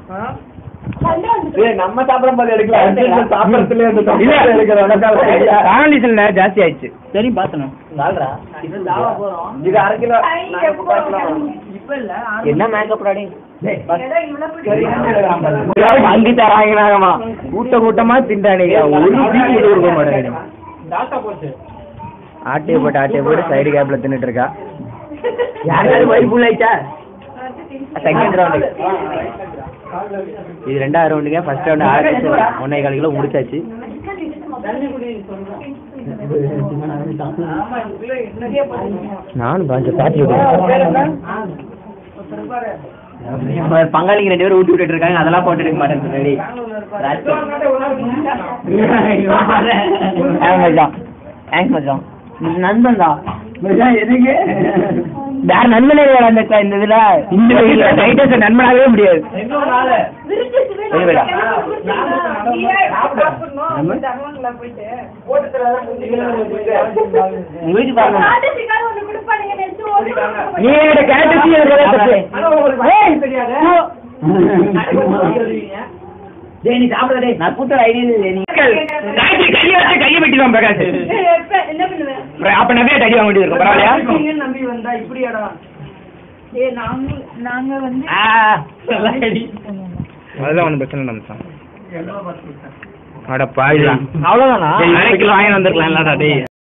ஏய், நம்ம சாப்பிடும் போது எடுக்கலாம் சாப்பிடறதுல இந்த சாப்பிடறதுல இருக்கிற உனக்காக காண்டிஷன்ல ஜாஸ்தி ஆயிடுச்சு சரி பார்த்தணும் நால்ரா இது அரை கிலோ நாங்க பார்க்கலாம். என்ன மேக்கப் டாடி அங்கி தராங்களாமா கூட்ட கூட்டமா திண்டானீங்க ஒரு பீஸ் கூட கொடுக்க மாட்டேங்க ஆட்டையை போட்டு ஆட்டையை போட்டு சைடு கேப்ல தின்னுட்டு இருக்கா யாராவது வயிறு ஃபுல் ஆயிடுச்சா செகண்ட் ரவுண்டு இது ரெண்டாவது ரவுண்டுங்க ஃபர்ஸ்ட் ரவுண்டு ஆரம்பிச்சு ஒன்னே கால் கிலோ முடிச்சாச்சு நானும் கொஞ்சம் பாத்தி பங்காளிங்க ரெண்டு பேரும் ஊட்டி விட்டுட்டு இருக்காங்க அதெல்லாம் போட்டு எடுக்க மாட்டேன் முன்னாடி தேங்க்ஸ் மச்சான் நண்பன் தான் எதுக்கு வேற நண்பனே வேற அந்த இந்த இதுல இந்த வெயில நைட்டர்ஸ் நண்பனாகவே முடியாது உங்க வீட்டு பாருங்க நீ என்னோட கேட்டசி டேய் நீ சாப்பிட டேய் நான் கூட்ட ஐடியா இல்லை நீ கையை வச்சு கையை வெட்டிடுவான் பிரகாஷ் அப்ப நிறைய அடி வாங்க வேண்டியது இருக்கும் பரவாயில்லையா நாங்க வந்து ஆ, அதெல்லாம் ஒன்றும் பிரச்சனை இல்லை மச்சான் அட பாயிலாம் அவ்வளவுதானா அரை கிலோ வாங்கி வந்திருக்கலாம் டேய்